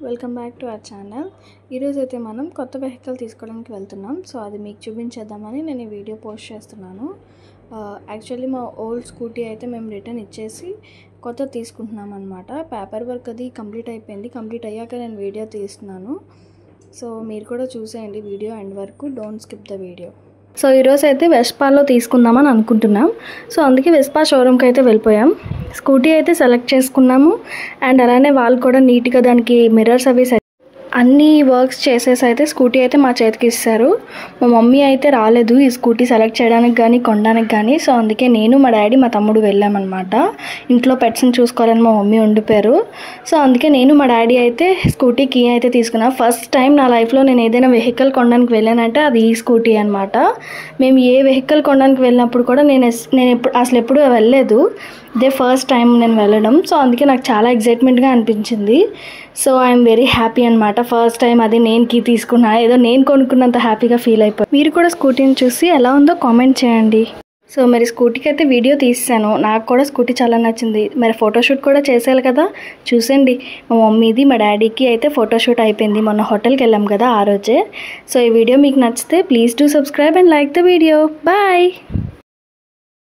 welcome back to our channel ఈరోజు అయితే మనం కొత్త వెహికల్ తీసుకోవడానికి వెళ్తున్నాం సో అది మీకు చూపించేద్దామని నేను ఈ వీడియో పోస్ట్ చేస్తున్నాను యాక్చువల్లీ మా ఓల్డ్ స్కూటీ అయితే మేము రిటర్న్ ఇచ్చేసి కొత్త తీసుకుంటున్నాం అనమాట పేపర్ వర్క్ అది కంప్లీట్ అయిపోయింది కంప్లీట్ అయ్యాక నేను వీడియో తీస్తున్నాను సో మీరు కూడా చూసేయండి వీడియో ఎండ్ వరకు don't skip the video so ఈరోజు అయితే వెస్పాలో తీసుకుందామని అనుకుంటున్నాం సో అందుకే వెస్పా షోరూమ్కి అయితే వెళ్ళిపోయాం స్కూటీ అయితే సెలెక్ట్ చేసుకున్నాము అండ్ అలానే వాళ్ళు కూడా నీట్గా దానికి మిర్రర్స్ అవి సెట్ అన్ని వర్క్స్ చేసేసి అయితే స్కూటీ అయితే మా చేతికి ఇస్తారు మా మమ్మీ అయితే రాలేదు ఈ స్కూటీ సెలెక్ట్ చేయడానికి కానీ కొనడానికి కానీ సో అందుకే నేను మా డాడీ మా తమ్ముడు వెళ్ళామన్నమాట ఇంట్లో పెట్స్ని చూసుకోవాలని మా మమ్మీ ఉండిపోయారు సో అందుకే నేను మా డాడీ అయితే స్కూటీ కీ అయితే తీసుకున్నా ఫస్ట్ టైం నా లైఫ్లో నేను ఏదైనా వెహికల్ కొనడానికి వెళ్ళానంటే అది ఈ స్కూటీ అనమాట మేము ఏ వెహికల్ కొనడానికి వెళ్ళినప్పుడు కూడా నేను ఎస్- నేను ఎప్పుడు అసలు ఎప్పుడు వెళ్ళలేదు ఇదే ఫస్ట్ టైం నేను వెళ్ళడం సో అందుకే నాకు చాలా ఎగ్జైట్మెంట్గా అనిపించింది సో ఐఎమ్ వెరీ హ్యాపీ అనమాట ఫస్ట్ టైం అది నేను కీ తీసుకున్నా ఏదో నేను కొనుక్కున్నంత హ్యాపీగా ఫీల్ అయిపోయి మీరు కూడా స్కూటీని చూసి ఎలా ఉందో కామెంట్ చేయండి సో మరి స్కూటీకి అయితే వీడియో తీసాను నాకు కూడా స్కూటీ చాలా నచ్చింది మరి ఫోటోషూట్ కూడా చేసేయాలి కదా చూసండి మా మమ్మీది మా డాడీకి అయితే ఫోటోషూట్ అయిపోయింది మొన్న హోటల్కి వెళ్ళాం కదా ఆ రోజే సో ఈ వీడియో మీకు నచ్చితే please do subscribe and like the video bye